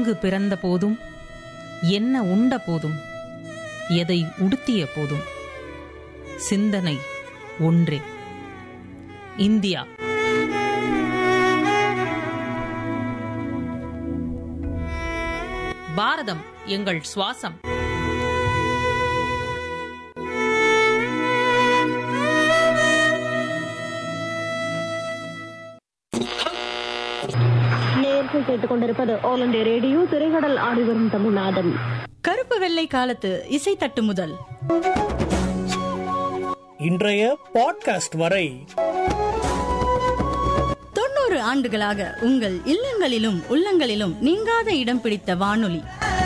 எங்கு பிறந்த போதும் என்ன உண்ட போதும் எதை உடுத்திய போதும் சிந்தனை ஒன்றே இந்தியா பாரதம் எங்கள் சுவாசம் நேர்கள் கேட்டுக்கொண்டிருப்பது ஆல் இண்டியா ரேடியோ திரைக்கடல் ஆடி வரும் தமிழ்நாதம் கருப்பு வெள்ளை காலத்து இசை தட்டு முதல் இன்றைய பாட்காஸ்ட் வரை தொண்ணூறு ஆண்டுகளாக உங்கள் இல்லங்களிலும் உள்ளங்களிலும் நீங்காத இடம் பிடித்த வானொலி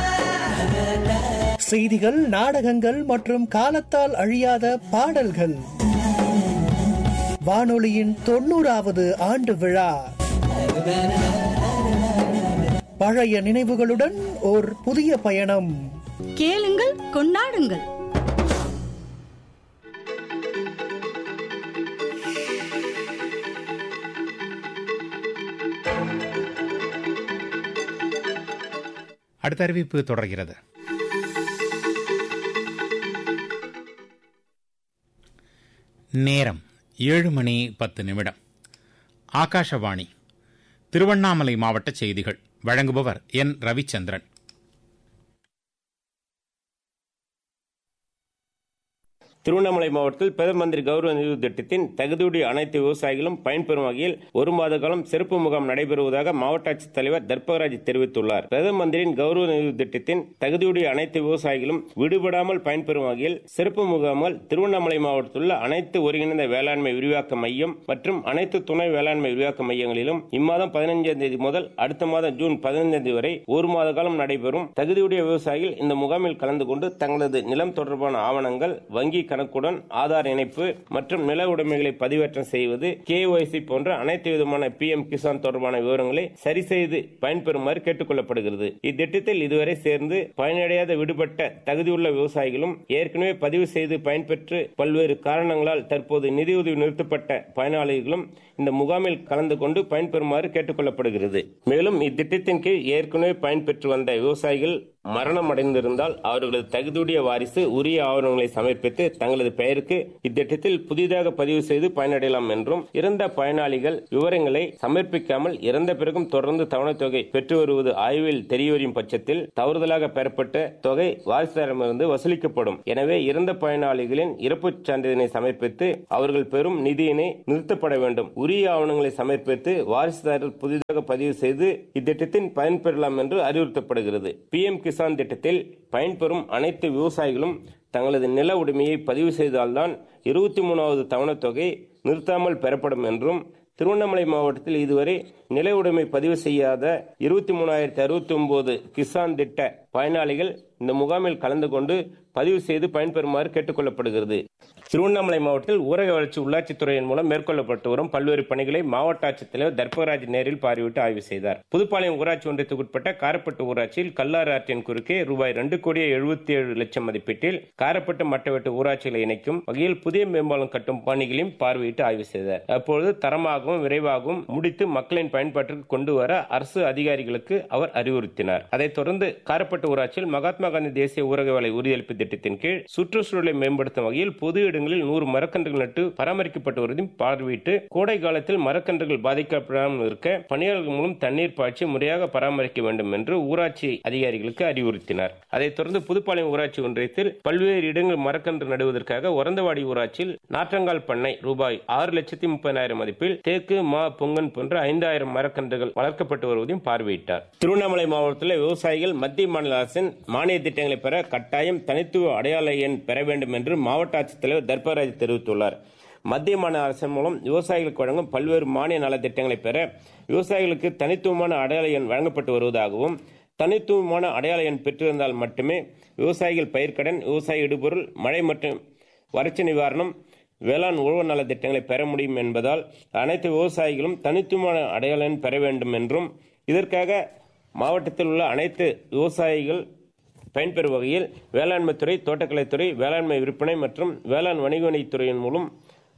செய்திகள் நாடகங்கள் மற்றும் காலத்தால் அழியாத பாடல்கள் வானொலியின் தொண்ணூறாவது ஆண்டு விழா பழைய நினைவுகளுடன் ஓர் புதிய பயணம் கேளுங்கள் கொண்டாடுங்கள் அடுத்த அறிவிப்பு தொடர்கிறது நேரம் ஏழு மணி பத்து நிமிடம் ஆகாஷவாணி திருவண்ணாமலை மாவட்ட செய்திகள் வழங்குபவர் என் ரவிச்சந்திரன் திருவண்ணாமலை மாவட்டத்தில் பிரதம மந்திரி கௌரவ நிதி திட்டத்தின் தகுதியுடைய அனைத்து விவசாயிகளும் பயன்பெறும் வகையில் ஒரு மாத காலம் சிறப்பு முகாம் நடைபெறுவதாக மாவட்ட ஆட்சித்தலைவர் தர்பகராஜ் தெரிவித்துள்ளார் பிரதம மந்திரியின் கௌரவ நிதி திட்டத்தின் தகுதியுடைய அனைத்து விவசாயிகளும் விடுபடாமல் பயன்பெறும் வகையில் சிறப்பு முகாம்கள் திருவண்ணாமலை மாவட்டத்தில் உள்ள அனைத்து ஒருங்கிணைந்த வேளாண்மை விரிவாக்க மையம் மற்றும் அனைத்து துணை வேளாண்மை விரிவாக்க மையங்களிலும் இம்மாதம் பதினைஞ்சாம் தேதி முதல் அடுத்த மாதம் ஜூன் பதினைந்தாம் தேதி வரை ஒரு மாத காலம் நடைபெறும் தகுதியுடைய விவசாயிகள் இந்த முகாமில் கலந்து கொண்டு தங்களது நிலம் தொடர்பான ஆவணங்கள் வங்கி கணக்குடன் ஆதார் இணைப்பு மற்றும் நில உடைமைகளை பதிவேற்றம் செய்வது கேஒய்சி போன்ற அனைத்து விதமான பி எம் கிசான் தொடர்பான விவரங்களை சரி செய்து பயன்பெறுமாறு கேட்டுக் கொள்ளப்படுகிறது இத்திட்டத்தில் இதுவரை சேர்ந்து பயனடையாத விடுபட்ட தகுதியுள்ள விவசாயிகளும் ஏற்கனவே பதிவு செய்து பயன்பெற்று பல்வேறு காரணங்களால் தற்போது நிதியுதவி நிறுத்தப்பட்ட பயனாளிகளும் இந்த முகாமில் கலந்து கொண்டு பயன்பெறுமாறு கேட்டுக் கொள்ளப்படுகிறது மேலும் இத்திட்டத்தின் கீழ் ஏற்கனவே பயன்பெற்று வந்த விவசாயிகள் மரணம் அடைந்திருந்தால் அவர்களது தகுதியுடைய வாரிசு உரிய ஆவணங்களை சமர்ப்பித்து தங்களது பெயருக்கு இத்திட்டத்தில் புதிதாக பதிவு செய்து பயனடையலாம் என்றும் இறந்த பயனாளிகள் விவரங்களை சமர்ப்பிக்காமல் இறந்த பிறகும் தொடர்ந்து தவணைத் தொகை பெற்று வருவது ஆய்வில் தெரியவரும் பட்சத்தில் தவறுதலாக பெறப்பட்ட தொகை வாரிசுதாரமிருந்து வசூலிக்கப்படும் எனவே இறந்த பயனாளிகளின் இறப்புச் சான்றிதழை சமர்ப்பித்து அவர்கள் பெறும் நிதியினை நிறுத்தப்பட வேண்டும் உரிய ஆவணங்களை சமர்ப்பித்து வாரிசுதாரர் புதிதாக பதிவு செய்து இத்திட்டத்தின் பயன்பெறலாம் என்று அறிவுறுத்தப்படுகிறது பி எம் கிசான் திட்டத்தில் பயன்பெறும் அனைத்து விவசாயிகளும் தங்களது நில உடைமையை பதிவு செய்தால்தான் இருபத்தி மூணாவது தவணைத் தொகை நிறுத்தாமல் பெறப்படும் என்றும் திருவண்ணாமலை மாவட்டத்தில் இதுவரை நில உடைமை பதிவு செய்யாத இருபத்தி மூணாயிரத்தி அறுபத்தி ஒன்பது கிசான் திட்ட பயனாளிகள் இந்த முகாமில் கலந்து கொண்டு பதிவு செய்து பயன்பெறுமாறு கேட்டுக் கொள்ளப்படுகிறது திருவண்ணாமலை மாவட்டத்தில் ஊரக வளர்ச்சி உள்ளாட்சித்துறையின் மூலம் மேற்கொள்ளப்பட்டு வரும் பல்வேறு பணிகளை மாவட்ட ஆட்சித்தலைவர் தர்பகராஜ் நேரில் பார்வையிட்டு ஆய்வு செய்தார் புதுப்பாளையம் ஊராட்சி ஒன்றியத்துக்குட்பட்ட காரப்பட்டு ஊராட்சியில் கல்லாறு ஆற்றின் குறுக்கே ரூபாய் ரெண்டு கோடியே எழுபத்தி ஏழு லட்சம் மதிப்பீட்டில் காரப்பட்டு மட்டவெட்டு ஊராட்சிகளை இணைக்கும் வகையில் புதிய மேம்பாலம் கட்டும் பணிகளையும் பார்வையிட்டு ஆய்வு செய்தார் அப்பொழுது தரமாகவும் விரைவாகவும் முடித்து மக்களின் பயன்பாட்டிற்கு கொண்டு வர அரசு அதிகாரிகளுக்கு அவர் அறிவுறுத்தினார் அதைத் தொடர்ந்து காரப்பட்டு ஊராட்சியில் மகாத்மா காந்தி தேசிய ஊரக வேலை உறுதியளிப்பு திட்டத்தின் கீழ் சுற்றுச்சூழலை மேம்படுத்தும் வகையில் பொது இடங்களில் நூறு மரக்கன்றுகள் நட்டு பராமரிக்கப்பட்டு வருவதையும் பார்வையிட்டு கோடை காலத்தில் மரக்கன்றுகள் பாதிக்கப்படாமல் இருக்க பணியாளர்கள் மூலம் தண்ணீர் பாய்ச்சி முறையாக பராமரிக்க வேண்டும் என்று ஊராட்சி அதிகாரிகளுக்கு அறிவுறுத்தினார் அதைத் தொடர்ந்து புதுப்பாளையம் ஊராட்சி ஒன்றியத்தில் பல்வேறு இடங்கள் மரக்கன்று நடுவதற்காக ஒரந்தவாடி ஊராட்சியில் நாற்றங்கால் பண்ணை ரூபாய் ஆறு லட்சத்தி முப்பதாயிரம் மதிப்பில் தேக்கு மா பொங்கன் போன்ற ஐந்தாயிரம் மரக்கன்றுகள் வளர்க்கப்பட்டு வருவதையும் பார்வையிட்டார் திருவண்ணாமலை மாவட்டத்தில் விவசாயிகள் மத்திய மாநில அரசின் மானிய திட்டங்களை பெற கட்டாயம் தனித்துவ அடையாள எண் பெற வேண்டும் என்று மாவட்ட ஆட்சித்தலைவர் தர்பராஜ் தெரிவித்துள்ளார் மத்திய மாநில அரசின் மூலம் விவசாயிகளுக்கு வழங்கும் பல்வேறு மானிய நலத்திட்டங்களை பெற விவசாயிகளுக்கு தனித்துவமான அடையாள எண் வழங்கப்பட்டு வருவதாகவும் தனித்துவமான அடையாள எண் பெற்றிருந்தால் மட்டுமே விவசாயிகள் பயிர்க்கடன் விவசாய இடுபொருள் மழை மற்றும் வறட்சி நிவாரணம் வேளாண் உழவு நல திட்டங்களை பெற முடியும் என்பதால் அனைத்து விவசாயிகளும் தனித்துவமான அடையாள எண் பெற வேண்டும் என்றும் இதற்காக மாவட்டத்தில் உள்ள அனைத்து விவசாயிகள் பயன்பெறும் வகையில் வேளாண்மை துறை தோட்டக்கலைத்துறை வேளாண்மை விற்பனை மற்றும் வேளாண் வணிக வணிகத்துறையின் மூலம்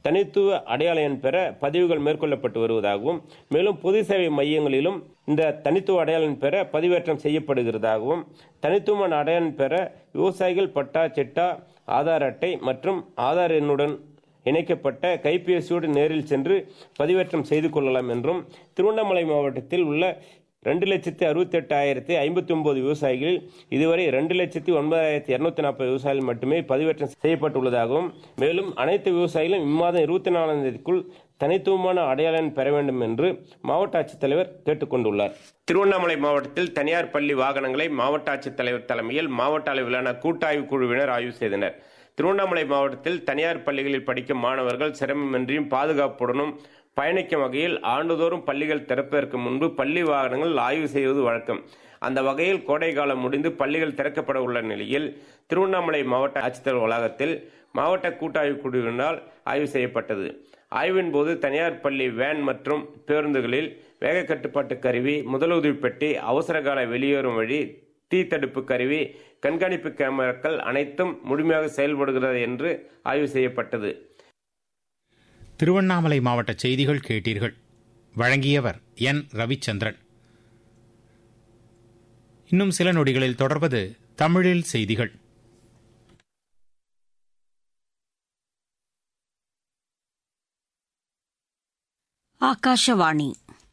தனித்துவ அடையாள எண் பெற பதிவுகள் மேற்கொள்ளப்பட்டு வருவதாகவும் மேலும் பொது சேவை மையங்களிலும் இந்த தனித்துவ அடையாள எண் பெற பதிவேற்றம் செய்யப்படுகிறதாகவும் தனித்துவமான அடையாள எண் பெற விவசாயிகள் பட்டா சிட்டா ஆதார் அட்டை மற்றும் ஆதார் எண்ணுடன் இணைக்கப்பட்ட கைபேசியோடு நேரில் சென்று பதிவேற்றம் செய்து கொள்ளலாம் என்றும் திருவண்ணாமலை மாவட்டத்தில் உள்ள ரெண்டு லட்சத்தி அறுபத்தி எட்டாயிரத்தி ஐம்பத்தி ஒன்பது விவசாயிகளில் இதுவரை ரெண்டு லட்சத்தி ஒன்பதாயிரத்தி இருநூத்தி நாற்பது விவசாயிகள் மட்டுமே பதிவேற்றம் செய்யப்பட்டுள்ளதாகவும் மேலும் அனைத்து விவசாயிகளும் இம்மாதம் இருபத்தி நாலாம் தேதிக்குள் தனித்துவமான அடையாளம் பெற வேண்டும் என்று மாவட்ட ஆட்சித்தலைவர் கேட்டுக் கொண்டுள்ளார் திருவண்ணாமலை மாவட்டத்தில் தனியார் பள்ளி வாகனங்களை மாவட்ட ஆட்சித்தலைவர் தலைமையில் மாவட்ட அளவிலான கூட்டாய்வு குழுவினர் ஆய்வு செய்தனர் திருவண்ணாமலை மாவட்டத்தில் தனியார் பள்ளிகளில் படிக்கும் மாணவர்கள் சிரமமின்றியும் பாதுகாப்புடனும் பயணிக்கும் வகையில் ஆண்டுதோறும் பள்ளிகள் திறப்பதற்கு முன்பு பள்ளி வாகனங்கள் ஆய்வு செய்வது வழக்கம் அந்த வகையில் கோடை காலம் முடிந்து பள்ளிகள் திறக்கப்பட உள்ள நிலையில் திருவண்ணாமலை மாவட்ட ஆட்சித்தலைவர் வளாகத்தில் மாவட்ட கூட்டாய்வு குழுவினால் ஆய்வு செய்யப்பட்டது ஆய்வின் போது தனியார் பள்ளி வேன் மற்றும் பேருந்துகளில் வேக கட்டுப்பாட்டு கருவி முதலுதவி பெட்டி அவசரகால வெளியேறும் வழி தீ தடுப்பு கருவி கண்காணிப்பு கேமராக்கள் அனைத்தும் முழுமையாக செயல்படுகிறது என்று ஆய்வு செய்யப்பட்டது திருவண்ணாமலை மாவட்ட செய்திகள் கேட்டீர்கள் வழங்கியவர் என் ரவிச்சந்திரன் இன்னும் சில நொடிகளில் தொடர்வது தமிழில் செய்திகள் ಆಕಾಶವಾಣಿ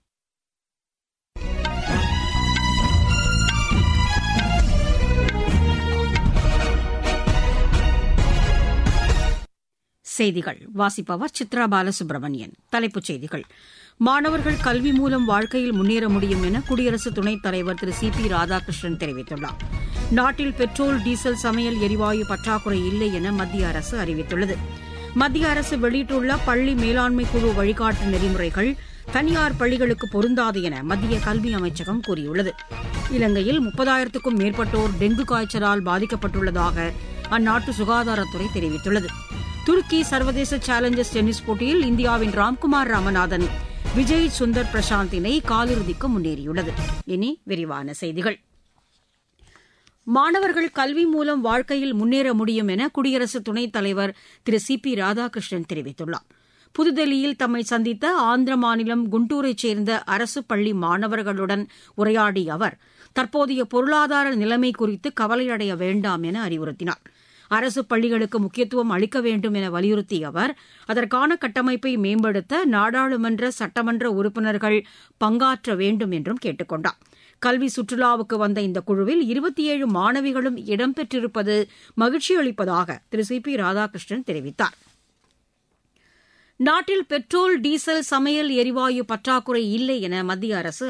செய்திகள் வாசிப்பவர் சித்ரா பாலசுப்ரமணியன் தலைப்புச் செய்திகள் மாணவர்கள் கல்வி மூலம் வாழ்க்கையில் முன்னேற முடியும் என குடியரசு துணைத் தலைவர் திரு சி பி ராதாகிருஷ்ணன் தெரிவித்துள்ளார் நாட்டில் பெட்ரோல் டீசல் சமையல் எரிவாயு பற்றாக்குறை இல்லை என மத்திய அரசு அறிவித்துள்ளது மத்திய அரசு வெளியிட்டுள்ள பள்ளி மேலாண்மை குழு வழிகாட்டு நெறிமுறைகள் தனியார் பள்ளிகளுக்கு பொருந்தாது என மத்திய கல்வி அமைச்சகம் கூறியுள்ளது இலங்கையில் முப்பதாயிரத்துக்கும் மேற்பட்டோர் டெங்கு காய்ச்சலால் பாதிக்கப்பட்டுள்ளதாக அந்நாட்டு சுகாதாரத்துறை தெரிவித்துள்ளது துருக்கி சர்வதேச சேலஞ்சர்ஸ் டென்னிஸ் போட்டியில் இந்தியாவின் ராம்குமார் ராமநாதன் விஜய் சுந்தர் பிரசாந்த் இணை காலிறுதிக்கு முன்னேறியுள்ளது இனி விரிவான செய்திகள் மாணவர்கள் கல்வி மூலம் வாழ்க்கையில் முன்னேற முடியும் என குடியரசு துணைத் தலைவர் திரு சி பி ராதாகிருஷ்ணன் தெரிவித்துள்ளார் புதுதில்லியில் தம்மை சந்தித்த ஆந்திர மாநிலம் குண்டூரைச் சேர்ந்த அரசு பள்ளி மாணவர்களுடன் உரையாடிய அவர் தற்போதைய பொருளாதார நிலைமை குறித்து கவலையடைய வேண்டாம் என அறிவுறுத்தினார் அரசு பள்ளிகளுக்கு முக்கியத்துவம் அளிக்க வேண்டும் என வலியுறுத்திய அவர் அதற்கான கட்டமைப்பை மேம்படுத்த நாடாளுமன்ற சட்டமன்ற உறுப்பினர்கள் பங்காற்ற வேண்டும் என்றும் கேட்டுக் கொண்டார் கல்வி சுற்றுலாவுக்கு வந்த இந்த குழுவில் இருபத்தி ஏழு மாணவிகளும் இடம்பெற்றிருப்பது மகிழ்ச்சி அளிப்பதாக திரு சி பி ராதாகிருஷ்ணன் தெரிவித்தார் நாட்டில் பெட்ரோல் டீசல் சமையல் எரிவாயு பற்றாக்குறை இல்லை என மத்திய அரசு